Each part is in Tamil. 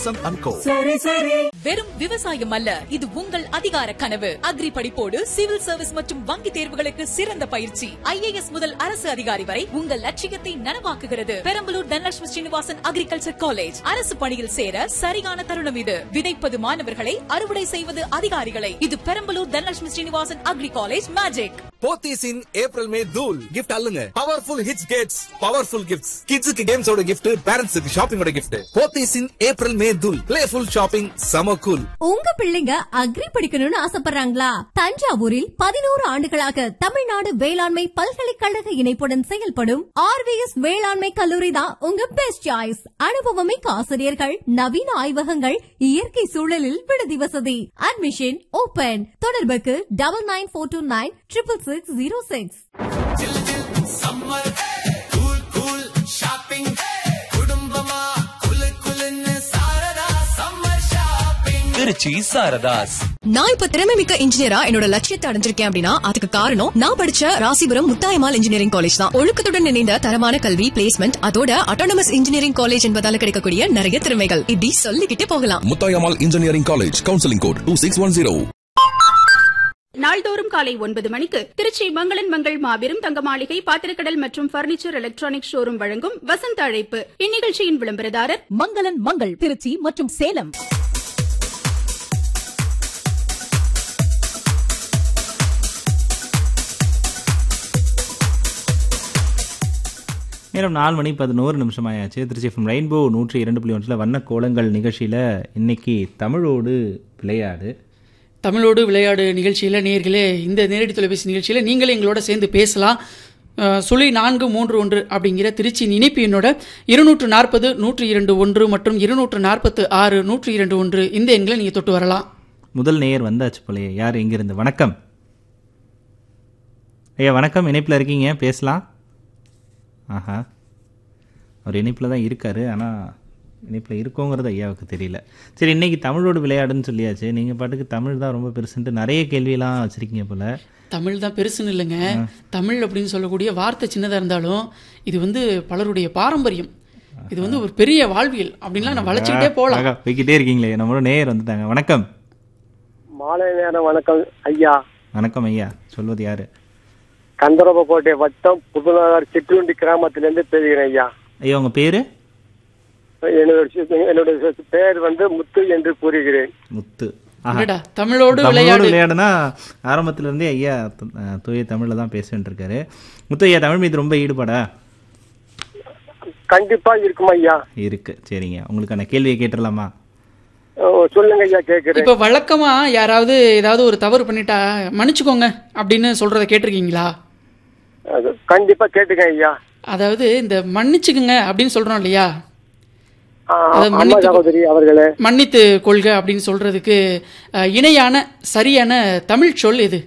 வசந்த் அண்ட் கோ வெறும் விவசாயம் அல்ல இது உங்கள் அதிகார கனவு அக்ரி படிப்போடு சிவில் சர்வீஸ் மற்றும் வங்கி தேர்வுகளுக்கு சிறந்த பயிற்சி ஐஏஎஸ் முதல் அரசு அதிகாரி வரை உங்கள் லட்சியத்தை நனவாக்குகிறது பெரம்பலூர் தனலட்சுமி ஸ்ரீனிவாசன் அக்ரிகல்ச்சர் காலேஜ் அரசு பணியில் சேர சரியான தருணம் இது விதைப்பது மாணவர்களை அறுவடை செய்வது அதிகாரிகளை இது Perambalur Dhanalakshmi Srinivasan agri college magic Pothys in April May தூல் கிஃப்ட் அல்லுங்க powerful hits gets powerful gifts கிட்ஸுக்கு கேம்ஸோட கிஃப்ட் பேரண்ட்ஸுக்கு ஷாப்பிங்கோட gift Pothys in April May தூல் பிளேஃபுல் ஷாப்பிங் சம கூல் உங்க பிள்ளைங்க அக்ரி படிக்கணும்னு ஆசைப்படுறாங்களா தஞ்சாவூரில் பதினோரு ஆண்டுகளாக தமிழ்நாடு வேளாண்மை பல்கலைக்கழக இணைப்புடன் செயல்படும் ஆர்விஎஸ் வேளாண்மை கல்லூரி தான் உங்க பெஸ்ட் சாய்ஸ் அனுபவமிக்க ஆசிரியர்கள் நவீன ஆய்வகங்கள் இயற்கை சூழலில் விடுதி வசதி அட்மிஷன் ஓபன் தொடர்புக்கு double nine four two nine triple six zero six Trichy Saradhas நான் இப்ப திறமை மிக்க இன்ஜினியரா என்னோட லட்சியத்தை அடைஞ்சிருக்கேன் அப்படின்னா அதுக்கு காரணம் நான் படிச்ச ராசிபுரம் முத்தாயமால் இன்ஜினியரிங் காலேஜ் தான் ஒழுக்கத்துடன் இணைந்த தரமான கல்வி பிளேஸ்மெண்ட் அதோட அட்டானமஸ் இன்ஜினியரிங் காலேஜ் என்பதால கிடைக்கக்கூடிய நிறைய திறமைகள் இப்படி சொல்லிக்கிட்டே போகலாம் Muthayammal engineering college counselling code two six one zero நாள்தோறும் காலை ஒன்பது மணிக்கு திருச்சி மங்களன் மங்கள் மாபெரும் தங்க மாளிகை பாத்திரக்கடல் மற்றும் பர்னிச்சர் எலக்ட்ரானிக் ஷோரூம் வழங்கும் வசந்த அழைப்பு இந்நிகழ்ச்சியின் விளம்பரதாரர் மங்களன் மங்கள் திருச்சி மற்றும் சேலம் நேரம் நாலு மணி பதினோரு நிமிஷம் ஆயாச்சு திருச்சி எஃப்எம் ரெயின்போ நூற்றி இரண்டு புள்ளி ஒன்றில் வண்ண கோலங்கள் நிகழ்ச்சியில் இன்னைக்கு தமிழோடு விளையாடு தமிழோடு விளையாடு நிகழ்ச்சியில் நேர்களே இந்த நேரடி தொலைபேசி நிகழ்ச்சியில் நீங்களே எங்களோட சேர்ந்து பேசலாம் அஹ், சுழி நான்கு மூன்று ஒன்று அப்படிங்கிற திருச்சியின் இணைப்பு எண்ணோட இருநூற்று நாற்பது நூற்றி இரண்டு ஒன்று மற்றும் இருநூற்று நாற்பத்து ஆறு நூற்றி இரண்டு ஒன்று இந்த எண்களை நீங்கள் தொட்டு வரலாம் முதல் நேயர் வந்தாச்சு போலயே யார் எங்கிருந்து வணக்கம் ஐயா வணக்கம் இணைப்பில் இருக்கீங்க பேசலாம் ஆஹா அவர் இணைப்பில் தான் இருக்காரு ஆனால் இணைப்பில் இருக்கோங்கிறது ஐயாவுக்கு தெரியல சரி இன்னைக்கு தமிழோடு விளையாடுன்னு சொல்லியாச்சு நீங்கள் பாட்டுக்கு தமிழ் தான் ரொம்ப பெருசுன்ட்டு நிறைய கேள்வியெல்லாம் வச்சுருக்கீங்க போல் தமிழ் தான் பெருசுன்னு இல்லைங்க தமிழ் அப்படின்னு சொல்லக்கூடிய வார்த்தை சின்னதாக இருந்தாலும் இது வந்து பலருடைய பாரம்பரியம் இது வந்து ஒரு பெரிய வாழ்வியல் அப்படின்லாம் நான் வளர்ச்சிக்கிட்டே போகலாம் ஆகா, போய்க்கிட்டே இருக்கீங்களே நம்மளோட நேயர் வந்துட்டாங்க வணக்கம் மாலை நேரம் வணக்கம் ஐயா வணக்கம் ஐயா சொல்வது யாரு கந்தரப்பக்கோட்டை வட்டம் புதுநகர் சிற்றுண்டி கிராமத்திலிருந்து பேசுகிறேன் ஐயா ஐயா உங்கள் பேர் என்னோட சி- என்னோட பெயர் வந்து முத்து என்று கூறுகிறேன் முத்து ஆஹா. என்னடா, தமிழோடு தமிழோடு விளையாடு. விளையாடுனா ஆரம்பத்துல இருந்தே ஐயா த- அஹ், தூய தமிழ்ல தான் பேசிட்டு இருக்காரு முத்து ஐயா தமிழ் மீது ரொம்ப ஈடுபாடா கண்டிப்பா இருக்கும் ஐயா இருக்கு சரிங்க உங்களுக்கான கேள்வியை கேட்டுடலாமா ஓ, சொல்லுங்க ஐயா கேட்கிறேன் இப்போ வழக்கமா யாராவது ஏதாவது ஒரு தவறு பண்ணிட்டா மன்னிச்சுக்கோங்க அப்படின்னு சொல்றத கேட்டிருக்கீங்களா அது கண்டிப்பா கேட்டுக்கேன் ஐயா அதாவது இந்த மன்னிச்சுக்குங்க அப்படின்னு சொல்றோம் இல்லையா ஆ, அதை ஆமா மன்னித்து சகோதரி அவர்களே மன்னித்து கொள்க அப்படின்னு சொல்றதுக்கு அஹ், இணையான சரியான தமிழ் சொல் எது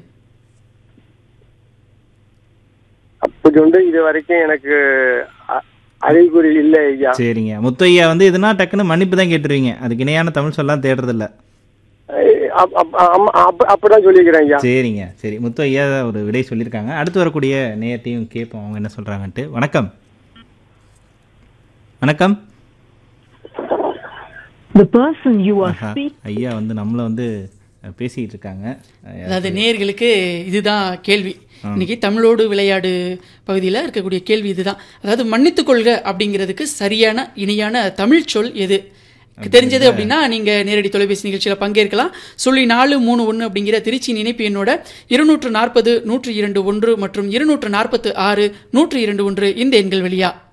அப்படி ஒன்று இது வரைக்கும் எனக்கு அ- அறிகுறி இல்லை ஐயா சரிங்க முத்து ஐயா வந்து இதுனா டக்குன்னு மன்னிப்பு தான் கேட்டுருவீங்க அதுக்கு இணையான தமிழ் சொல்லலாம் தேடுறது இல்ல ஐ- அப்- அப்- ஆமா, அப்- அப்படிதான் சொல்லிக்கிறேன் ஐயா சரிங்க சரி முத்து ஐயா ஒரு விடை சொல்லியிருக்காங்க அடுத்து வரக்கூடிய நேயத்தையும் கேட்போம் அவங்க என்ன சொல்றாங்கன்ட்டு வணக்கம் வணக்கம் ஆஹா, ஐயா வந்து நம்மள வந்து அஹ், பேசிக்கிட்டு இருக்காங்க அஹ், அதாவது நேயர்களுக்கு இதுதான் கேள்வி இன்னைக்கு தமிழோடு விளையாடு பகுதியில் இருக்கக்கூடிய கேள்வி இதுதான் அதாவது மன்னித்துக் கொள்க அப்படிங்கிறதுக்கு சரியான இணையான தமிழ் சொல் எது தெரிஞ்சது அப்படின்னா நீங்க நேரடி தொலைபேசி நிகழ்ச்சியில பங்கேற்கலாம் சொல்லி நாலு மூணு ஒன்று அப்படிங்கிற திருச்சி இணைப்பு எண்ணோட இருநூற்று நாற்பது நூற்றி இரண்டு ஒன்று மற்றும் இருநூற்று நாற்பத்து ஆறு நூற்றி இரண்டு ஒன்று இந்த எண்கள் வழியா